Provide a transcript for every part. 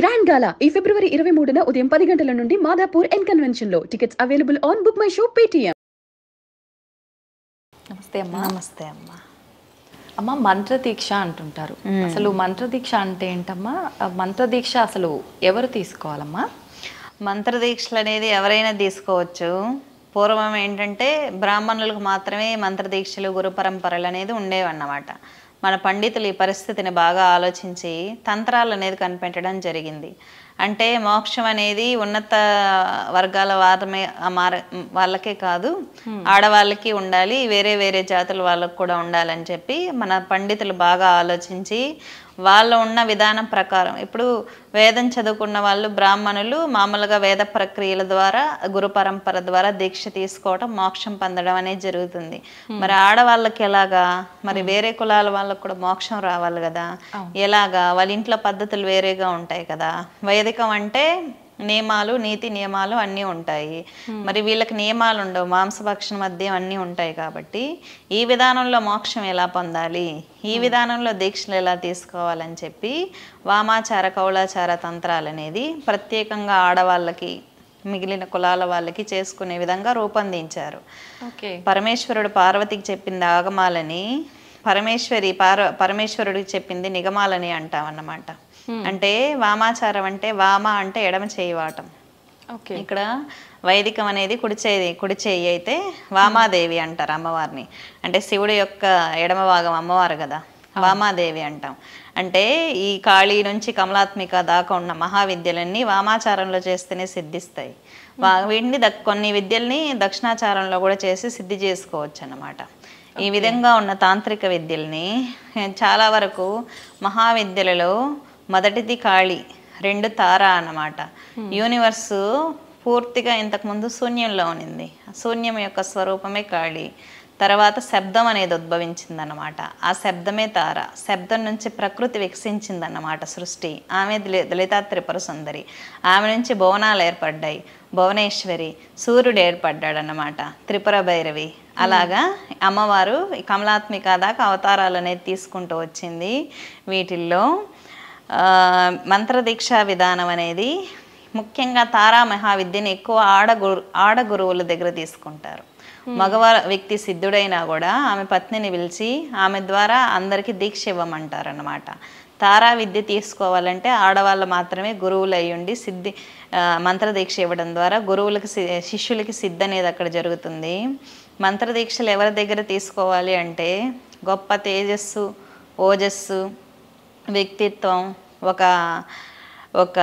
Grand గాలా ఈ ఫిబ్రవరి ఇరవై మూడున ఉదయం పది గంటల నుండి మాదాపూర్ ఎన్ కన్వెన్షన్ లో tickets available on Book My Show Paytm నమస్తే అమ్మా నమస్తే అమ్మ అమ్మ మంత్రదీక్ష అంటుంటారు అసలు మంత్రదీక్ష అంటే ఏంటమ్మా ఆ మంత్రదీక్ష అసలు ఎవరు తీసుకోవాలమ్మా మంత్రదీక్షలు అనేది ఎవరైనా తీసుకోవచ్చు పూర్వం ఏంటంటే బ్రాహ్మణులకు మాత్రమే మంత్రదీక్షలు గురు పరంపరలు అనేది ఉండేవన్నమాట మన పండితులు ఈ పరిస్థితిని బాగా ఆలోచించి తంత్రాలు అనేది కనిపెట్టడం జరిగింది అంటే మోక్షం అనేది ఉన్నత వర్గాల వారమే ఆ మార వాళ్ళకే కాదు ఆడవాళ్ళకి ఉండాలి వేరే వేరే జాతుల వాళ్ళకు కూడా ఉండాలని చెప్పి మన పండితులు బాగా ఆలోచించి వాళ్ళు ఉన్న విధానం ప్రకారం ఇప్పుడు వేదం చదువుకున్న వాళ్ళు బ్రాహ్మణులు మామూలుగా వేద ప్రక్రియల ద్వారా గురు పరంపర ద్వారా దీక్ష తీసుకోవటం మోక్షం పొందడం అనేది జరుగుతుంది మరి ఆడవాళ్ళకి ఎలాగా మరి వేరే కులాల వాళ్ళకు కూడా మోక్షం రావాలి కదా ఎలాగా వాళ్ళ ఇంట్లో పద్ధతులు వేరేగా ఉంటాయి కదా వైదికం అంటే నియమాలు నీతి నియమాలు అన్నీ ఉంటాయి మరి వీళ్ళకి నియమాలు ఉండవు మాంసభక్షణ మధ్య అన్నీ ఉంటాయి కాబట్టి ఈ విధానంలో మోక్షం ఎలా పొందాలి ఈ విధానంలో దీక్షలు ఎలా తీసుకోవాలని చెప్పి వామాచార కౌలాచార తంత్రాలు అనేది ప్రత్యేకంగా ఆడవాళ్ళకి మిగిలిన కులాల వాళ్ళకి చేసుకునే విధంగా రూపొందించారు ఓకే పరమేశ్వరుడు పార్వతికి చెప్పింది ఆగమాలని పరమేశ్వరి పార పరమేశ్వరుడికి చెప్పింది నిగమాలని అంటామన్నమాట అంటే వామాచారం అంటే వామ అంటే ఎడమ చేయవాటం ఓకే ఇక్కడ వైదికం అనేది కుడి చేయి కుడి చేయి అయితే వామాదేవి అంటారు అమ్మవారిని అంటే శివుడి యొక్క ఎడమ భాగం అమ్మవారు కదా వామాదేవి అంటాం అంటే ఈ కాళీ నుంచి కమలాత్మిక దాకా ఉన్న మహావిద్యలన్నీ వామాచారంలో చేస్తేనే సిద్ధిస్తాయి వా- వీటిని దక్- కొన్ని విద్యల్ని దక్షిణాచారంలో కూడా చేసి సిద్ధి చేసుకోవచ్చు అన్నమాట ఈ విధంగా ఉన్న తాంత్రిక విద్యల్ని చాలా వరకు మహావిద్యలలో మొదటిది కాళి రెండు తార అన్నమాట యూనివర్స్ పూర్తిగా ఇంతకుముందు శూన్యంలో ఉన్నింది శూన్యం యొక్క స్వరూపమే కాళి తర్వాత శబ్దం అనేది ఉద్భవించిందన్నమాట ఆ శబ్దమే తార శబ్దం నుంచి ప్రకృతి వికసించిందన్నమాట సృష్టి ఆమె దళి- దళితా త్రిపుర సుందరి ఆమె నుంచి భువనాలు ఏర్పడ్డాయి భువనేశ్వరి సూర్యుడు ఏర్పడ్డాడన్నమాట త్రిపుర భైరవి అలాగా అమ్మవారు ఈ కమలాత్మిక దాకా అవతారాలు అనేది తీసుకుంటూ వచ్చింది వీటిల్లో ఆ, మంత్రదీక్షా విధానం అనేది ముఖ్యంగా తారా మహావిద్యని ఎక్కువ ఆడ గురు ఆడ గురువుల దగ్గర తీసుకుంటారు మగవారి వ్యక్తి సిద్ధుడైనా కూడా ఆమె పత్నిని పిలిచి ఆమె ద్వారా అందరికీ దీక్ష ఇవ్వమంటారు అన్నమాట తారా విద్య తీసుకోవాలంటే ఆడవాళ్ళు మాత్రమే గురువులు అయి ఉండి సిద్ధి ఆ, మంత్రదీక్ష ఇవ్వడం ద్వారా గురువులకి సి- శిష్యులకి సిద్ధి అనేది అక్కడ జరుగుతుంది మంత్రదీక్షలు ఎవరి దగ్గర తీసుకోవాలి అంటే గొప్ప తేజస్సు ఓజస్సు వ్యక్తిత్వం ఒక ఒక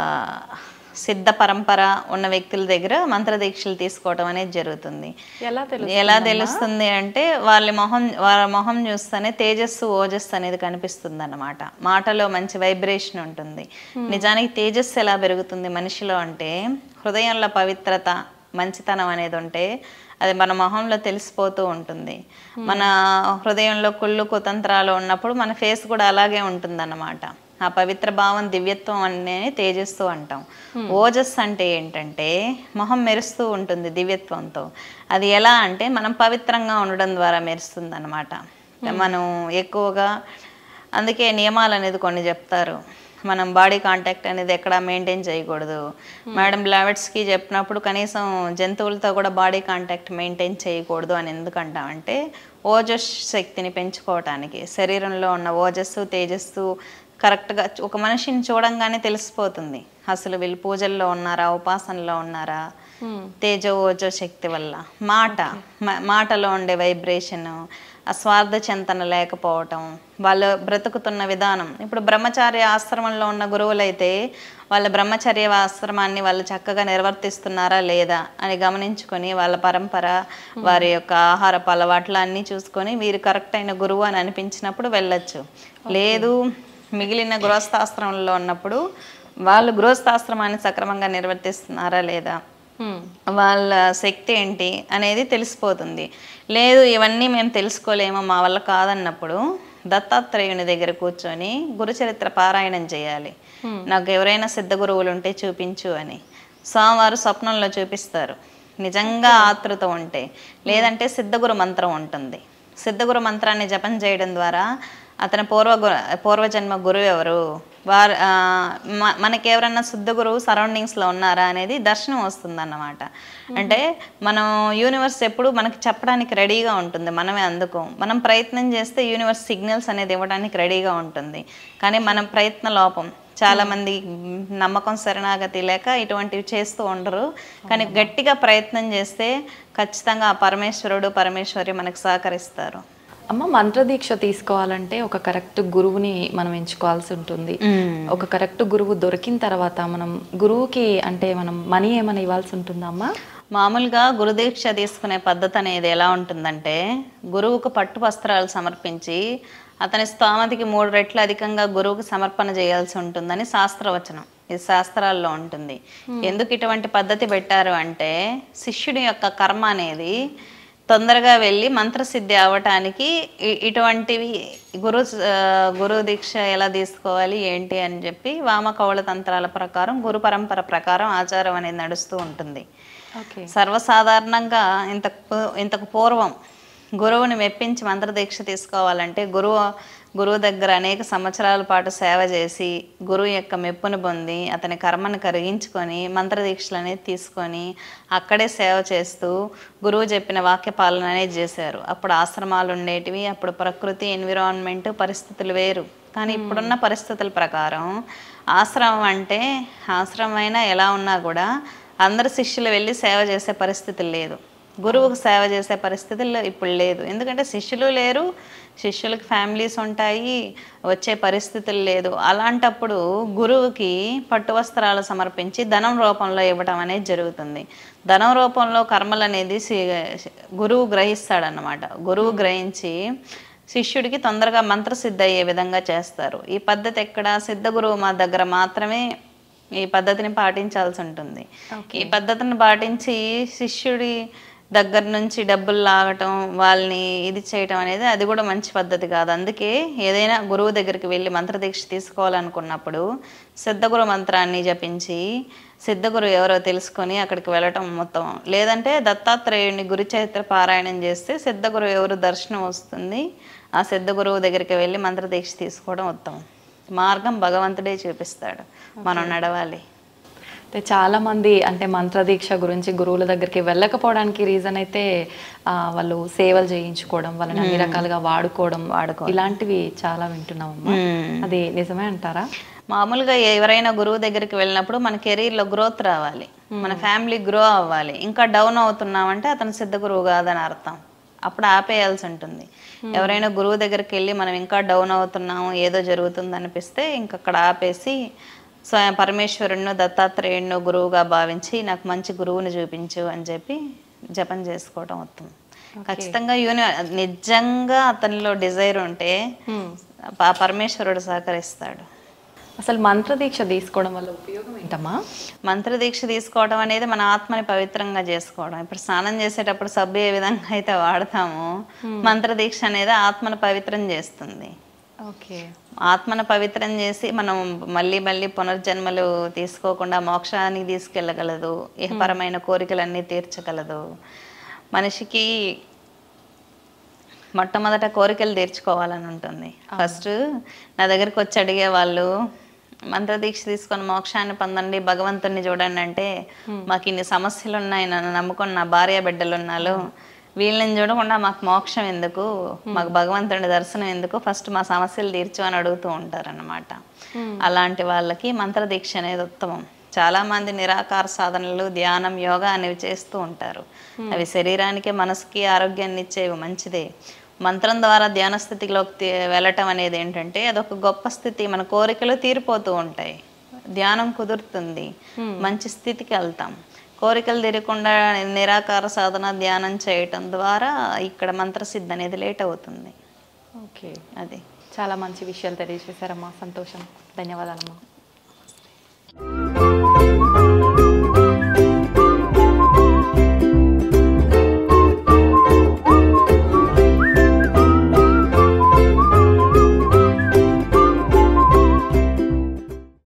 సిద్ధ పరంపర ఉన్న వ్యక్తుల దగ్గర మంత్రదీక్షలు తీసుకోవడం అనేది జరుగుతుంది ఎలా తెలుసు ఎలా తెలుస్తుంది అంటే వాళ్ళ మొహం వాళ్ళ మొహం చూస్తేనే తేజస్సు ఓజస్సు అనేది కనిపిస్తుంది అన్నమాట మాటలో మంచి వైబ్రేషన్ ఉంటుంది నిజానికి తేజస్సు ఎలా పెరుగుతుంది మనిషిలో అంటే హృదయంలో పవిత్రత మంచితనం అనేది ఉంటే అది మన మొహంలో తెలిసిపోతూ ఉంటుంది మన హృదయంలో కుళ్ళు కుతంత్రాలు ఉన్నప్పుడు మన ఫేస్ కూడా అలాగే ఉంటుందన్నమాట ఆ పవిత్ర భావం దివ్యత్వం అనే తేజస్సు అంటాం ఓజస్ అంటే ఏంటంటే మొహం మెరుస్తూ ఉంటుంది దివ్యత్వంతో అది ఎలా అంటే మనం పవిత్రంగా ఉండడం ద్వారా మెరుస్తుంది అనమాట మనం ఎక్కువగా అందుకే నియమాలు అనేది కొన్ని చెప్తారు మనం బాడీ కాంటాక్ట్ అనేది ఎక్కడ మెయింటైన్ చేయకూడదు మేడం బ్లావెట్స్కి చెప్పినప్పుడు కనీసం జంతువులతో కూడా బాడీ కాంటాక్ట్ మెయింటైన్ చేయకూడదు అని ఎందుకంటామంటే ఓజస్ శక్తిని పెంచుకోవటానికి శరీరంలో ఉన్న ఓజస్సు తేజస్సు కరెక్ట్గా ఒక మనిషిని చూడంగానే తెలిసిపోతుంది అసలు వీళ్ళు పూజల్లో ఉన్నారా ఉపాసనలో ఉన్నారా తేజో ఓజో శక్తి వల్ల మాట మ- మాటలో ఉండే వైబ్రేషన్ ఆ స్వార్థ చింతన లేకపోవటం వాళ్ళు బ్రతుకుతున్న విధానం ఇప్పుడు బ్రహ్మచార్య ఆశ్రమంలో ఉన్న గురువులైతే వాళ్ళ బ్రహ్మచర్య ఆశ్రమాన్ని వాళ్ళు చక్కగా నిర్వర్తిస్తున్నారా లేదా అని గమనించుకొని వాళ్ళ పరంపర వారి యొక్క ఆహారపు అలవాట్లు అన్నీ చూసుకొని వీరు కరెక్ట్ అయిన గురువు అని అనిపించినప్పుడు వెళ్ళొచ్చు లేదు మిగిలిన గృహస్థాశ్రమంలో ఉన్నప్పుడు వాళ్ళు గృహస్థాశ్రమాన్ని సక్రమంగా నిర్వర్తిస్తున్నారా లేదా వాళ్ళ శక్తి ఏంటి అనేది తెలిసిపోతుంది లేదు ఇవన్నీ మేము తెలుసుకోలేము మా వల్ల కాదన్నప్పుడు దత్తాత్రేయుని దగ్గర కూర్చొని గురుచరిత్ర పారాయణం చేయాలి నాకు ఎవరైనా సిద్ధ గురువులు ఉంటే చూపించు అని స్వామివారు స్వప్నంలో చూపిస్తారు నిజంగా ఆతృత ఉంటే లేదంటే సిద్ధగురు మంత్రం ఉంటుంది సిద్ధగురు మంత్రాన్ని జపం చేయడం ద్వారా అతని పూర్వ గు- పూర్వజన్మ గురువు ఎవరు వారు ఆ, మ- మనకి ఎవరన్నా శుద్ధ గురువు సరౌండింగ్స్లో ఉన్నారా అనేది దర్శనం వస్తుందన్నమాట అంటే మనం యూనివర్స్ ఎప్పుడు మనకి చెప్పడానికి రెడీగా ఉంటుంది మనమే అందుకోం మనం ప్రయత్నం చేస్తే యూనివర్స్ సిగ్నల్స్ అనేది ఇవ్వడానికి రెడీగా ఉంటుంది కానీ మనం ప్రయత్న లోపం చాలా మంది మ్, నమ్మకం శరణాగతి లేక ఇటువంటివి చేస్తూ ఉండరు కానీ గట్టిగా ప్రయత్నం చేస్తే ఖచ్చితంగా ఆ పరమేశ్వరుడు పరమేశ్వరి మనకు సహకరిస్తారు అమ్మ మంత్రదీక్ష తీసుకోవాలంటే ఒక కరెక్ట్ గురువుని మనం ఎంచుకోవాల్సి ఉంటుంది ఒక కరెక్ట్ గురువు దొరికిన తర్వాత మనం గురువుకి అంటే మనం మనీ ఏమైనా ఇవ్వాల్సి ఉంటుందా అమ్మా మామూలుగా గురుదీక్ష తీసుకునే పద్ధతి అనేది ఎలా ఉంటుందంటే గురువుకు పట్టు వస్త్రాలు సమర్పించి అతని స్తోమతికి మూడు రెట్లు అధికంగా గురువుకు సమర్పణ చేయాల్సి ఉంటుందని శాస్త్రవచనం ఇది శాస్త్రాల్లో ఉంటుంది ఎందుకు ఇటువంటి పద్ధతి పెట్టారు అంటే శిష్యుడి యొక్క కర్మ అనేది తొందరగా వెళ్ళి మంత్రసిద్ధి అవ్వటానికి ఇ- ఇటువంటివి గురు ఆ, గురు దీక్ష ఎలా తీసుకోవాలి ఏంటి అని చెప్పి వామకౌళ తంత్రాల ప్రకారం గురు పరంపర ప్రకారం ఆచారం అనేది నడుస్తూ ఉంటుంది ఓకే సర్వసాధారణంగా ఇంతకు పూ- ఇంతకు పూర్వం గురువుని మెప్పించి మంత్రదీక్ష తీసుకోవాలంటే గురువు గురువు దగ్గర అనేక సంవత్సరాల పాటు సేవ చేసి గురువు యొక్క మెప్పును పొంది అతని కర్మను కరిగించుకొని మంత్రదీక్షలు అనేది తీసుకొని అక్కడే సేవ చేస్తూ గురువు చెప్పిన వాక్య పాలన అనేది చేశారు అప్పుడు ఆశ్రమాలు ఉండేటివి అప్పుడు ప్రకృతి ఎన్విరాన్మెంట్ పరిస్థితులు వేరు కానీ ఇప్పుడున్న పరిస్థితుల ప్రకారం ఆశ్రమం అంటే ఆశ్రమం అయినా ఎలా ఉన్నా కూడా అందరు శిష్యులు వెళ్ళి సేవ చేసే పరిస్థితి లేదు గురువుకు సేవ చేసే పరిస్థితుల్లో ఇప్పుడు లేదు ఎందుకంటే శిష్యులు లేరు శిష్యులకు ఫ్యామిలీస్ ఉంటాయి వచ్చే పరిస్థితులు లేదు అలాంటప్పుడు గురువుకి పట్టు వస్త్రాలు సమర్పించి ధనం రూపంలో ఇవ్వటం అనేది జరుగుతుంది ధనం రూపంలో కర్మలు అనేది సి- గురువు గ్రహిస్తాడనమాట గురువు గ్రహించి శిష్యుడికి తొందరగా మంత్రసిద్ధి అయ్యే విధంగా చేస్తారు ఈ పద్ధతి ఎక్కడ సిద్ధ గురువు మా దగ్గర మాత్రమే ఈ పద్ధతిని పాటించాల్సి ఉంటుంది ఈ పద్ధతిని పాటించి శిష్యుడి దగ్గర నుంచి డబ్బులు లాగటం వాళ్ళని ఇది చేయటం అనేది అది కూడా మంచి పద్ధతి కాదు అందుకే ఏదైనా గురువు దగ్గరికి వెళ్ళి మంత్రదీక్ష తీసుకోవాలనుకున్నప్పుడు సిద్ధగురు మంత్రాన్ని జపించి సిద్ధగురు ఎవరో తెలుసుకొని అక్కడికి వెళ్ళటం మొత్తం లేదంటే దత్తాత్రేయుని గురు చరిత్ర పారాయణం చేస్తే సిద్ధగురు ఎవరు దర్శనం వస్తుంది ఆ సిద్ధగురువు దగ్గరికి వెళ్ళి మంత్రదీక్ష తీసుకోవడం ఉత్తమం మార్గం భగవంతుడే చూపిస్తాడు మనం నడవాలి అంటే చాలా మంది అంటే మంత్రదీక్ష గురించి గురువుల దగ్గరికి వెళ్ళకపోవడానికి రీజన్ అయితే ఆ, వాళ్ళు సేవలు చేయించుకోవడం వాళ్ళని అన్ని రకాలుగా వాడుకోవడం ఇలాంటివి చాలా వింటున్నాం అమ్మా. అది నిజమే అంటారా మామూలుగా ఎవరైనా గురువు దగ్గరికి వెళ్ళినప్పుడు మన కెరీర్లో గ్రోత్ రావాలి మన ఫ్యామిలీ గ్రో అవ్వాలి ఇంకా డౌన్ అవుతున్నామంటే అతను సిద్ధ గురువు కాదని అర్థం అప్పుడు ఆపేయాల్సి ఉంటుంది ఎవరైనా గురువు దగ్గరికి వెళ్ళి మనం ఇంకా డౌన్ అవుతున్నాము ఏదో జరుగుతుంది అనిపిస్తే ఇంక అక్కడ ఆపేసి స్వయం పరమేశ్వరుణ్ణు దత్తాత్రేయుణ్ణు గురువుగా భావించి నాకు మంచి గురువుని చూపించు అని చెప్పి జపం చేసుకోవడం ఉత్తమం ఖచ్చితంగా యూని నిజంగా అతనిలో డిజైర్ ఉంటే ఆ పరమేశ్వరుడు సహకరిస్తాడు అసలు మంత్రదీక్ష తీసుకోవడం వల్ల ఉపయోగం ఏంటమ్మా మంత్రదీక్ష తీసుకోవడం అనేది మన ఆత్మని పవిత్రంగా చేసుకోవడం ఇప్పుడు స్నానం చేసేటప్పుడు సబ్బు ఏ విధంగా అయితే వాడతామో మంత్రదీక్ష అనేది ఆత్మను పవిత్రం చేస్తుంది ఓకే ఆత్మను పవిత్రం చేసి మనం మళ్ళీ మళ్ళీ పునర్జన్మలు తీసుకోకుండా మోక్షానికి తీసుకెళ్ళగలదు ఇహపరమైన కోరికలన్నీ తీర్చగలదు మనిషికి మొట్టమొదట కోరికలు తీర్చుకోవాలని ఉంటుంది ఫస్ట్ నా దగ్గరికి వచ్చి అడిగే వాళ్ళు మంత్రదీక్ష తీసుకొని మోక్షాన్ని పొందండి భగవంతుణ్ణి చూడండి అంటే మాకు ఇన్ని సమస్యలు ఉన్నాయి నన్ను నమ్ముకొని నా భార్య బిడ్డలు ఉన్నాలు వీళ్ళని చూడకుండా మాకు మోక్షం ఎందుకు మాకు భగవంతుడి దర్శనం ఎందుకు ఫస్ట్ మా సమస్యలు తీర్చు అని అడుగుతూ ఉంటారన్నమాట అలాంటి వాళ్ళకి మంత్రదీక్ష అనేది ఉత్తమం చాలా మంది నిరాకార సాధనలు ధ్యానం యోగా అనేవి చేస్తూ ఉంటారు అవి శరీరానికి మనసుకి ఆరోగ్యాన్ని ఇచ్చేవి మంచిదే మంత్రం ద్వారా ధ్యాన స్థితిలోకి తీ- వెళ్ళటం అనేది ఏంటంటే అదొక గొప్ప స్థితి మన కోరికలు తీరిపోతూ ఉంటాయి ధ్యానం కుదురుతుంది మంచి స్థితికి వెళ్తాం కోరికలు తీరకుండా నిరాకార సాధన ధ్యానం చేయటం ద్వారా ఇక్కడ మంత్రసిద్ధి అనేది లేట్ అవుతుంది ఓకే అది చాలా మంచి విషయాలు తెలియజేశారమ్మా సంతోషం ధన్యవాదాలమ్మా